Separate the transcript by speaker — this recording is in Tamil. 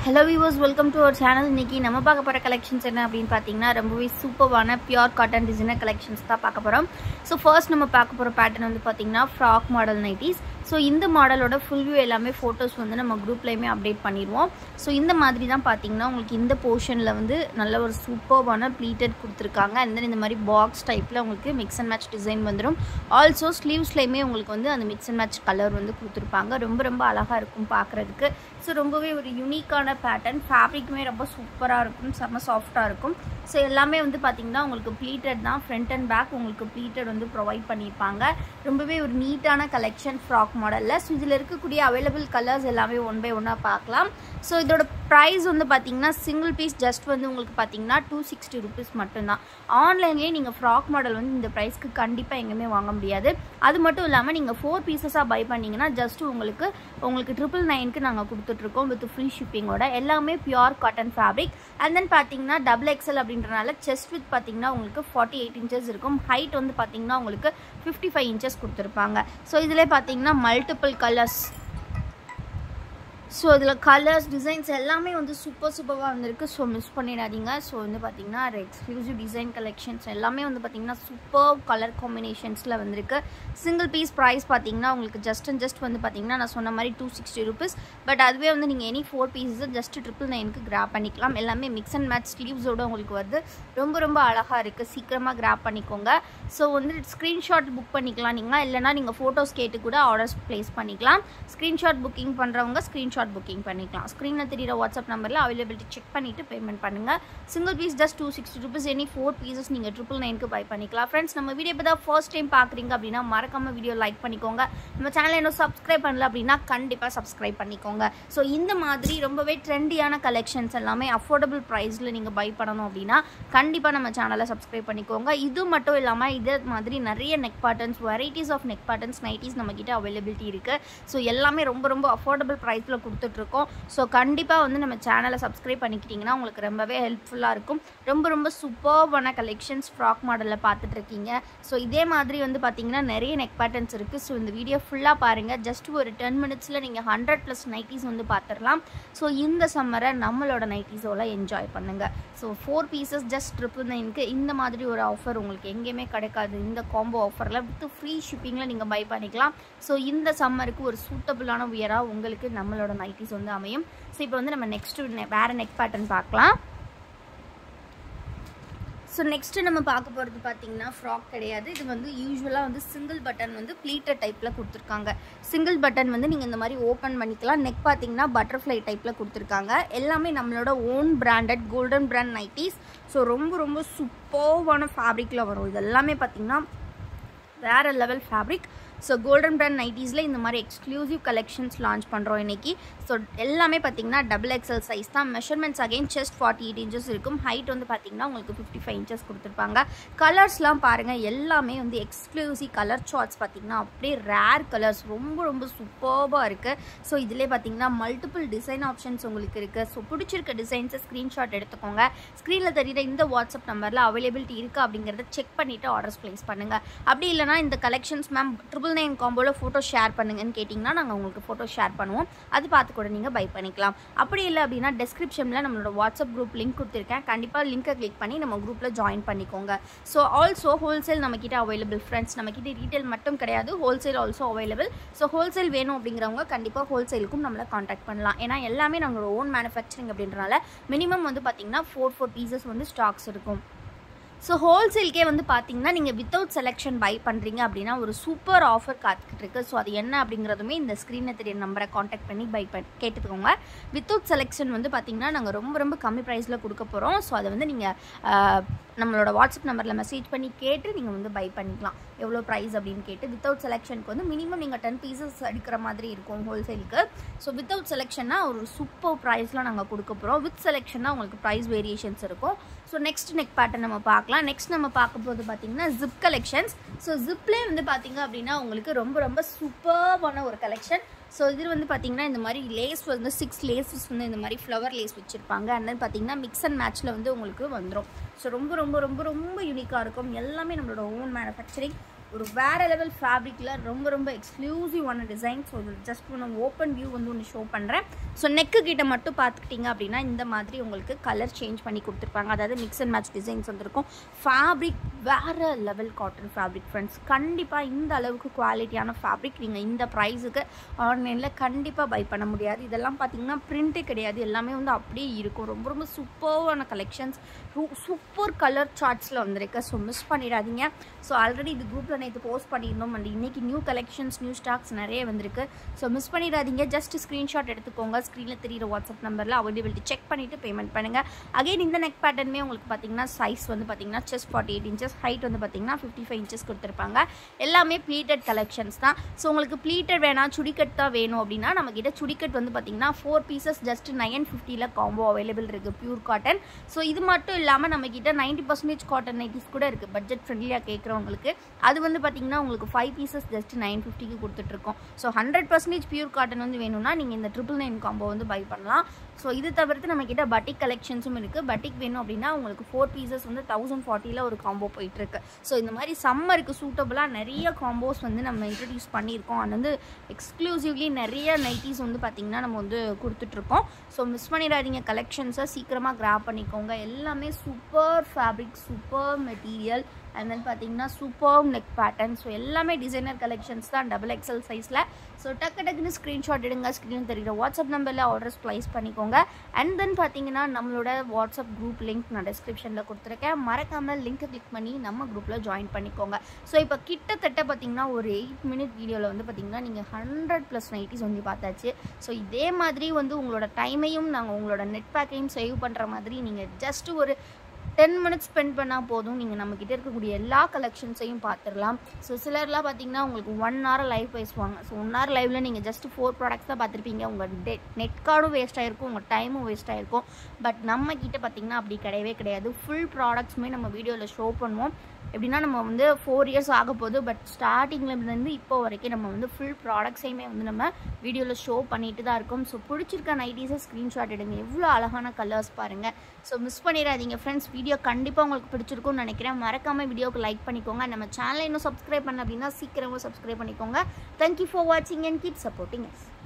Speaker 1: hello viewers welcome to our channel இன்னைக்கு நம்ம பார்க்க போகிற கலெக்ஷன்ஸ் என்ன அப்படின்னு பார்த்தீங்கன்னா ரொம்பவே சூப்பர்வான பியூர் காட்டன் டிசைனர் கலெக்ஷன்ஸ் தான் பார்க்க போகிறோம் ஸோ ஃபர்ஸ்ட் நம்ம பார்க்க போகிற பேட்டர்ன் வந்து பார்த்தீங்கன்னா ஃப்ராக் மாடல் நைட்டிஸ் ஸோ இந்த மாடலோட ஃபுல் வியூ எல்லாமே ஃபோட்டோஸ் வந்து நம்ம குரூப்லேயுமே அப்டேட் பண்ணிடுவோம் ஸோ இந்த மாதிரி தான் பார்த்தீங்கன்னா உங்களுக்கு இந்த போர்ஷனில் வந்து நல்ல ஒரு சூப்பர்வான ப்ளீட்டட் கொடுத்துருக்காங்க அண்ட் தென் இந்த மாதிரி பாக்ஸ் டைப்பில் உங்களுக்கு மிக்ஸ் அண்ட் மேட்ச் டிசைன் வந்துடும் ஆல்சோ ஸ்லீவ்ஸ்லேயுமே உங்களுக்கு வந்து அந்த மிக்ஸ் அண்ட் மேட்ச் கலர் வந்து கொடுத்துருப்பாங்க ரொம்ப ரொம்ப அழகாக இருக்கும் பார்க்குறதுக்கு ஸோ ரொம்பவே ஒரு யூனிக்கான பேட்டர்ன் ஃபேப்ரிக்குமே ரொம்ப சூப்பராக இருக்கும் செம்ம சாஃப்டாக இருக்கும் ஸோ எல்லாமே வந்து பார்த்திங்கன்னா உங்களுக்கு ப்ளீட்டட் தான் ஃப்ரண்ட் அண்ட் பேக் உங்களுக்கு ப்ளீட்டட் வந்து ப்ரொவைட் பண்ணியிருப்பாங்க ரொம்பவே ஒரு நீட்டான கலெக்ஷன் ஃப்ராக் மாடலில் ஸோ இதில் இருக்கக்கூடிய அவைலபிள் கலர்ஸ் எல்லாமே ஒன் பை ஒன்னாக பார்க்கலாம் ஸோ இதோட ப்ரைஸ் வந்து பார்த்தீங்கன்னா சிங்கிள் பீஸ் ஜஸ்ட் வந்து உங்களுக்கு பார்த்தீங்கன்னா டூ சிக்ஸ்டி ருபீஸ் மட்டும்தான் ஆன்லைன்லேயே நீங்கள் ஃப்ராக் மாடல் வந்து இந்த ப்ரைஸ்க்கு கண்டிப்பாக எங்கேயுமே வாங்க முடியாது அது மட்டும் இல்லாமல் நீங்கள் ஃபோர் பீசஸாக பை பண்ணிங்கன்னா ஜஸ்ட் உங்களுக்கு உங்களுக்கு ட்ரிபிள் நைனுக்கு நாங்கள் கொடுத்துட்ருக்கோம் வித் ஃப்ரீ ஷிப்பிங்கோட எல்லாமே pure cotton fabric and then பார்த்தீங்கன்னா டபுள் எக்ஸல் அப்படின்றனால செஸ்ட் வித் பார்த்தீங்கன்னா உங்களுக்கு ஃபார்ட்டி எயிட் இன்ச்சஸ் இருக்கும் ஹைட் வந்து பார்த்தீங்கன்னா உங்களுக்கு ஃபிஃப்டி ஃபைவ் இன்ச்சஸ் கொடுத்துருப்பாங்க ஸோ இதில் பார்த்தீங்கன்னா மல்டிபிள் கலர்ஸ் ஸோ இதில் கலர்ஸ் டிசைன்ஸ் எல்லாமே வந்து சூப்பர் சூப்பராக வந்திருக்கு ஸோ மிஸ் பண்ணிடாதீங்க ஸோ வந்து பார்த்தீங்கன்னா எக்ஸ்க்ளூசிவ் டிசைன் கலெக்ஷன்ஸ் எல்லாமே வந்து பார்த்தீங்கன்னா சூப்பர் கலர் காம்பினேஷன்ஸில் வந்திருக்கு சிங்கிள் பீஸ் ப்ரைஸ் பார்த்தீங்கன்னா உங்களுக்கு ஜஸ்ட் அண்ட் ஜஸ்ட் வந்து பார்த்தீங்கன்னா நான் சொன்ன மாதிரி டூ சிக்ஸ்டி ருபீஸ் பட் அதுவே வந்து நீங்கள் any four pieces just triple நைனுக்கு கிராப் பண்ணிக்கலாம் எல்லாமே மிக்ஸ் அண்ட் மேட்ச் ஸ்லீவ்ஸோடு உங்களுக்கு வருது ரொம்ப ரொம்ப அழகாக இருக்குது சீக்கிரமாக கிராப் பண்ணிக்கோங்க ஸோ வந்து ஸ்க்ரீன்ஷாட் புக் பண்ணிக்கலாம் நீங்கள் இல்லைனா நீங்கள் ஃபோட்டோஸ் கேட்டு கூட ஆர்டர்ஸ் ப்ளேஸ் பண்ணிக்கலாம் ஸ்க்ரீன்ஷாட் புக்கிங் பண்ணுறவங்க ஸ்க்ரீன்ஷாட் ஷார்ட் புக்கிங் பண்ணிக்கலாம் ஸ்க்ரீனில் தெரியிற வாட்ஸ்அப் நம்பரில் அவைலபிலிட்டி செக் பண்ணிவிட்டு பேமெண்ட் பண்ணுங்கள் single piece just two sixty rupees any four pieces நீங்கள் ட்ரிபிள் நைனுக்கு பை பண்ணிக்கலாம் ஃப்ரெண்ட்ஸ் நம்ம வீடியோ இப்போ தான் ஃபர்ஸ்ட் டைம் பார்க்குறீங்க அப்படின்னா மறக்காம வீடியோ லைக் பண்ணிக்கோங்க நம்ம சேனலை இன்னும் சப்ஸ்கிரைப் பண்ணல அப்படின்னா கண்டிப்பாக சப்ஸ்கிரைப் பண்ணிக்கோங்க ஸோ இந்த மாதிரி ரொம்பவே ட்ரெண்டியான கலெக்ஷன்ஸ் எல்லாமே அஃபோர்டபுள் ப்ரைஸில் நீங்கள் பை பண்ணணும் அப்படின்னா கண்டிப்பாக நம்ம சேனலை சப்ஸ்கிரைப் பண்ணிக்கோங்க இது மட்டும் இல்லாமல் இதே மாதிரி நிறைய neck patterns varieties of neck patterns nighties நம்மக்கிட்ட அவைலபிலிட்டி இருக்குது ஸோ எல்லாமே ரொம்ப ரொம்ப அஃபோர்டபுள் ப்ரைஸில் கொடுத்துட்ருக்கோம் ஸோ கண்டிப்பாக வந்து நம்ம சேனலை சப்ஸ்கிரைப் பண்ணிக்கிட்டிங்கன்னா உங்களுக்கு ரொம்பவே ஹெல்ப்ஃபுல்லாக இருக்கும் ரொம்ப ரொம்ப சூப்பர்வான கலெக்ஷன்ஸ் ஃப்ராக் மாடலில் பார்த்துட்ருக்கீங்க ஸோ இதே மாதிரி வந்து பார்த்திங்கன்னா நிறைய நெக் பேட்டர்ன்ஸ் இருக்குது ஸோ இந்த வீடியோ ஃபுல்லாக பாருங்கள் ஜஸ்ட் ஒரு டென் மினிட்ஸில் நீங்கள் ஹண்ட்ரட் ப்ளஸ் நைட்டிஸ் வந்து பார்த்துடலாம் ஸோ இந்த சம்மரை நம்மளோட நைட்டிஸோட என்ஜாய் பண்ணுங்கள் so four pieces just triple நைனுக்கு இந்த மாதிரி ஒரு ஆஃபர் உங்களுக்கு எங்கேயுமே கிடைக்காது இந்த காம்போ ஆஃபரில் வித் ஃப்ரீ ஷிப்பிங்கில் நீங்கள் பை பண்ணிக்கலாம் ஸோ இந்த சம்மருக்கு ஒரு சூட்டபுளான உயராக உங்களுக்கு நம்மளோட நைட்டிஸ் வந்து அமையும் ஸோ இப்போ வந்து நம்ம நெக்ஸ்ட்டு வேறு நெக் பேட்டர்ன் பார்க்கலாம் ஸோ நெக்ஸ்ட்டு நம்ம பார்க்க போகிறது பார்த்தீங்கன்னா ஃப்ராக் கிடையாது இது வந்து யூஸ்வலாக வந்து சிங்கிள் பட்டன் வந்து ப்ளீட்டட் டைப்பில் கொடுத்துருக்காங்க சிங்கிள் பட்டன் வந்து நீங்கள் இந்த மாதிரி ஓப்பன் பண்ணிக்கலாம் நெக் பார்த்தீங்கன்னா பட்டர்ஃப்ளை டைப்பில் கொடுத்துருக்காங்க எல்லாமே நம்மளோட own branded golden brand nighties so ரொம்ப ரொம்ப சூப்பர்வான ஃபேப்ரிக்கில் வரும் இது எல்லாமே பார்த்தீங்கன்னா வேறு level fabric so golden brand நைட்டிஸில் இந்த மாதிரி எக்ஸ்க்ளூசிவ் கலெக்ஷன்ஸ் லான்ச் பண்ணுறோம் இன்றைக்கி ஸோ எல்லாமே பார்த்தீங்கன்னா டபுள் எக்ஸல் சைஸ் தான் measurements again chest forty eight inches இருக்கும் ஹைட் வந்து பார்த்தீங்கன்னா உங்களுக்கு ஃபிஃப்டி ஃபைவ் இன்ச்சஸ் கொடுத்துருப்பாங்க கலர்ஸ்லாம் பாருங்கள் எல்லாமே வந்து எக்ஸ்க்ளூசிவ் கலர் சார்ட்ஸ் பார்த்தீங்கன்னா அப்படியே ரேர் கலர்ஸ் ரொம்ப ரொம்ப சூப்பர்பாக இருக்குது ஸோ இதிலே பார்த்தீங்கன்னா மல்டிபிள் டிசைன் ஆப்ஷன்ஸ் உங்களுக்கு இருக்குது ஸோ பிடிச்சிருக்க டிசைன்ஸை ஸ்க்ரீன்ஷாட் எடுத்துக்கோங்க ஸ்க்ரீனில் தெரியுற இந்த வாட்ஸ்அப் நம்பரில் அவைலபிலிட்டி இருக்குது அப்படிங்கிறத செக் பண்ணிவிட்டு ஆர்டர்ஸ் ப்ளேஸ் பண்ணுங்கள் அப்படி இல்லைனா இந்த கலெக்ஷன்ஸ் மேம் ட்ரிபிள் நைன் காம்போவில் ஃபோட்டோ ஷேர் பண்ணுங்கன்னு கேட்டிங்கன்னா நாங்கள் உங்களுக்கு ஃபோட்டோ ஷேர் பண்ணுவோம் அது பார்த்து கூட நீங்கள் பை பண்ணிக்கலாம் அப்படி இல்லை அப்படின்னா டெஸ்கிரிப்ஷனில் நம்மளோட வாட்ஸ்அப் குரூப் லிங்க் கொடுத்துருக்கேன் கண்டிப்பாக லிங்க்கை கிளிக் பண்ணி நம்ம குரூப்பில் ஜாயின் பண்ணிக்கோங்க ஸோ ஆல்சோ ஹோல்சேல் நம்மக்கிட்ட அவைலபிள் ஃப்ரெண்ட்ஸ் நம்மக்கிட்ட ரீட்டைல் மட்டும் கிடையாது wholesale also available so wholesale வேணும் அப்படிங்கிறவங்க கண்டிப்பாக ஹோல்சேலுக்கும் நம்மளை காண்டாக்ட் பண்ணலாம் ஏன்னா எல்லாமே நம்மளோட ஓன் மேனுஃபேக்சரிங் அப்படின்றனால மினிமம் வந்து பார்த்திங்கன்னா ஃபோர் ஃபோர் பீசஸ் வந்து ஸ்டாக்ஸ் இருக்கும் ஸோ ஹோல்சேல்கே வந்து பார்த்தீங்கன்னா நீங்கள் வித்தவுட் செலெக்ஷன் பை பண்ணுறீங்க அப்படின்னா ஒரு சூப்பர் ஆஃபர் காத்துக்கிட்டு இருக்கு ஸோ அது என்ன அப்படிங்கிறதுமே இந்த ஸ்க்ரீனில் தெரிய நம்பரை காண்டாக்ட் பண்ணி பை பண் கேட்டுக்கோங்க வித்தவுட் செலெக்ஷன் வந்து பார்த்தீங்கன்னா நாங்கள் ரொம்ப ரொம்ப கம்மி ப்ரைஸில் கொடுக்க போகிறோம் ஸோ அதை வந்து நீங்கள் நம்மளோட வாட்ஸ்அப் நம்பரில் மெசேஜ் பண்ணி கேட்டு நீங்கள் வந்து பை பண்ணிக்கலாம் எவ்வளோ ப்ரைஸ் அப்படின்னு கேட்டு வித்தவுட் செலெக்ஷனுக்கு வந்து மினிமம் நீங்கள் டென் பீசஸ் எடுக்கிற மாதிரி இருக்கும் ஹோல்சேலுக்கு ஸோ வித்தவுட் செலெக்ஷன்னா ஒரு சூப்பர் ப்ரைஸ்லாம் நாங்கள் கொடுக்க போகிறோம் வித் செலெக்ஷன்னா உங்களுக்கு ப்ரைஸ் வேரியேஷன்ஸ் இருக்கும் ஸோ நெக்ஸ்ட் நெக் பேட்டர்ன் நம்ம பார்க்கலாம் நெக்ஸ்ட் நம்ம பார்க்க போது பார்த்தீங்கன்னா ஜிப் கலெக்ஷன்ஸ் ஸோ ஜிப்லேயே வந்து பார்த்தீங்க அப்படின்னா உங்களுக்கு ரொம்ப ரொம்ப சூப்பர்வான ஒரு கலெக்ஷன் ஸோ இது வந்து பார்த்தீங்கன்னா இந்த மாதிரி லேஸ் வந்து சிக்ஸ் லேஸஸ் வந்து இந்த மாதிரி ஃப்ளவர் லேஸ் வச்சுருப்பாங்க அண்ட் தென் பார்த்தீங்கன்னா மிக்ஸ் அண்ட் மேட்ச்சில் வந்து உங்களுக்கு வந்துடும் ஸோ ரொம்ப ரொம்ப ரொம்ப ரொம்ப யூனிக்காக இருக்கும் எல்லாமே நம்மளோட ஓன் மேனுஃபேக்சரிங் ஒரு வேறு லெவல் ஃபேப்ரிக்கில் ரொம்ப ரொம்ப எக்ஸ்க்ளூசிவான டிசைன் ஸோ இது ஜஸ்ட் நான் ஓப்பன் வியூ வந்து ஒன்று ஷோ பண்ணுறேன் ஸோ நெக்கு கிட்ட மட்டும் பார்த்துக்கிட்டிங்க அப்படின்னா இந்த மாதிரி உங்களுக்கு கலர் சேஞ்ச் பண்ணி கொடுத்துருப்பாங்க அதாவது மிக்ஸ் அண்ட் மேட்ச் டிசைன்ஸ் வந்திருக்கும் ஃபேப்ரிக் வேறு லெவல் காட்டன் ஃபேப்ரிக் ஃப்ரெண்ட்ஸ் கண்டிப்பாக இந்த அளவுக்கு குவாலிட்டியான ஃபேப்ரிக் நீங்கள் இந்த ப்ரைஸுக்கு ஆன்லைனில் கண்டிப்பாக பை பண்ண முடியாது இதெல்லாம் பார்த்தீங்கன்னா பிரிண்ட்டே கிடையாது எல்லாமே வந்து அப்படியே இருக்கும் ரொம்ப ரொம்ப சூப்பர்வான கலெக்ஷன்ஸ் சூப்பர் கலர் சார்ட்ஸில் வந்திருக்கு ஸோ மிஸ் பண்ணிடாதீங்க ஸோ ஆல்ரெடி இது குரூப்பில் நேற்று போஸ்ட் பண்ணியிருந்தோம் அண்ட் இன்றைக்கி நியூ கலெக்ஷன்ஸ் நியூ ஸ்டாக்ஸ் நிறைய வந்திருக்கு ஸோ மிஸ் பண்ணிடாதீங்க ஜஸ்ட் ஸ்க்ரீன்ஷாட் எடுத்துக்கோங்க ஸ்க்ரீனில் தெரியிற வாட்ஸ்அப் நம்பரில் அவைலபிலிட்டி செக் பண்ணிவிட்டு பேமெண்ட் பண்ணுங்கள் அகைன் இந்த நெக் பேட்டர்னுமே உங்களுக்கு பார்த்தீங்கன்னா சைஸ் வந்து பார்த்தீங்கன்னா chest forty eight inches height வந்து பார்த்தீங்கன்னா ஃபிஃப்டி ஃபைவ் இன்ச்சஸ் கொடுத்துருப்பாங்க எல்லாமே ப்ளீட்டட் கலெக்ஷன்ஸ் தான் ஸோ உங்களுக்கு ப்ளீட்டட் வேணாம் சுடிக்கட் தான் வேணும் அப்படின்னா நம்மக்கிட்ட சுடிக்கட் வந்து பார்த்தீங்கன்னா ஃபோர் பீசஸ் ஜஸ்ட் நைன் ஃபிஃப்டியில் காம்போ அவைலபிள் இருக்குது பியூர் காட்டன் ஸோ இது மட்டும் இல்லாமல் நம்மக்கிட்ட நைன்ட்டி பர்சன்டேஜ் காட்டன் நைட்டிஸ் கூட இருக்குது பட்ஜெட் ஃப்ரெண்ட்லியாக கேட்குறவங்களுக்கு அது வந்து பார்த்தீங்கன்னா உங்களுக்கு ஃபைவ் பீசஸ் ஜஸ்ட் நைன் ஃபிஃப்டிக்கு கொடுத்துட்ருக்கோம் so hundred percentage pure cotton வந்து வேணும்னா நீங்கள் இந்த ட்ரிபிள் நைன் காம்போ வந்து பை பண்ணலாம் ஸோ இது தவிர்த்து நம்மக்கிட்ட பட்டிக் கலெக்ஷன்ஸும் இருக்குது பட்டிக் வேணும் அப்படின்னா உங்களுக்கு ஃபோர் பீசஸ் வந்து தௌசண்ட் ஃபார்ட்டியில் ஒரு காம்போ போயிட்டுருக்கு ஸோ இந்த மாதிரி சம்மருக்கு சூட்டபுளாக நிறைய காம்போஸ் வந்து நம்ம இன்ட்ரடியூஸ் பண்ணியிருக்கோம் அது வந்து எக்ஸ்க்ளூசிவ்லி நிறைய நைட்டிஸ் வந்து பார்த்திங்கன்னா நம்ம வந்து கொடுத்துட்ருக்கோம் ஸோ மிஸ் பண்ணிடாதீங்க கலெக்ஷன்ஸை சீக்கிரமாக கிராப் பண்ணிக்கோங்க எல்லாமே super fabric super material and then பார்த்தீங்கன்னா சூப்பர் நெக் பேட்டர்ன் ஸோ எல்லாமே டிசைனர் கலெக்ஷன்ஸ் தான் டபுள் எக்ஸல் சைஸில் ஸோ டக்கு டக்குன்னு ஸ்க்ரீன்ஷாட் எடுங்க ஸ்க்ரீன் தெரியுற வாட்ஸ்அப் நம்பரில் ஆர்டர்ஸ் ப்ளைஸ் பண்ணிக்கோங்க அண்ட் தென் பார்த்தீங்கன்னா நம்மளோட வாட்ஸ்அப் குரூப் லிங்க் நான் டிஸ்கிரிப்ஷனில் கொடுத்துருக்கேன் மறக்காமல் லிங்க்கை கிளிக் பண்ணி நம்ம குரூப்பில் ஜாயின் பண்ணிக்கோங்க ஸோ இப்போ கிட்டத்தட்ட பார்த்தீங்கன்னா ஒரு எயிட் மினிட் வீடியோவில் வந்து பார்த்தீங்கன்னா நீங்கள் ஹண்ட்ரட் ப்ளஸ் நைட்டிஸ் வந்து பார்த்தாச்சு ஸோ இதே மாதிரி வந்து உங்களோட டைமையும் நாங்கள் உங்களோட நெட் பேக்கையும் சேவ் பண்ணுற மாதிரி நீங்கள் ஜஸ்ட் ஒரு டென் மினிட்ஸ் ஸ்பெண்ட் பண்ணால் போதும் நீங்கள் நம்மக்கிட்ட இருக்கக்கூடிய எல்லா கலெக்ஷன்ஸையும் பார்த்துடலாம் ஸோ சிலர்லாம் பார்த்தீங்கன்னா உங்களுக்கு ஒன் ஹவர் லைவ் பேசுவாங்க ஸோ ஒன் ஹவர் லைவில் நீங்கள் ஜஸ்ட் ஃபோர் ப்ராடக்ட்ஸ் தான் பார்த்துருப்பீங்க உங்கள் டெட் நெட் கார்டும் வேஸ்ட் ஆகிருக்கும் உங்கள் டைமும் வேஸ்ட் ஆகிருக்கும் பட் நம்ம கிட்ட பார்த்தீங்கன்னா அப்படி கிடையவே கிடையாது ஃபுல் ப்ராடக்ட்ஸுமே நம்ம வீடியோவில் ஷோ பண்ணுவோம் எப்படின்னா நம்ம வந்து ஃபோர் இயர்ஸ் ஆக போகுது பட் ஸ்டார்டிங்லேருந்து இப்போ வரைக்கும் நம்ம வந்து ஃபுல் ப்ராடக்ட்ஸையுமே வந்து நம்ம வீடியோவில் ஷோ பண்ணிட்டு தான் இருக்கோம் ஸோ பிடிச்சிருக்க நைட்டிஸை ஸ்க்ரீன்ஷாட் எடுங்க எவ்வளோ அழகான கலர்ஸ் பாருங்கள் ஸோ மிஸ் பண்ணிடாதீங்க ஃப்ரெண்ட்ஸ் வீடியோ கண்டிப்பாக உங்களுக்கு பிடிச்சிருக்கும்னு நினைக்கிறேன் மறக்காமல் வீடியோக்கு லைக் பண்ணிக்கோங்க நம்ம சேனலை இன்னும் சப்ஸ்கிரைப் பண்ண அப்படின்னா சீக்கிரமாக சப்ஸ்கிரைப் பண்ணிக்கோங்க தேங்க்யூ ஃபார் வாட்சிங் அண்ட் கீப் சப்போர்ட்டிங் எஸ்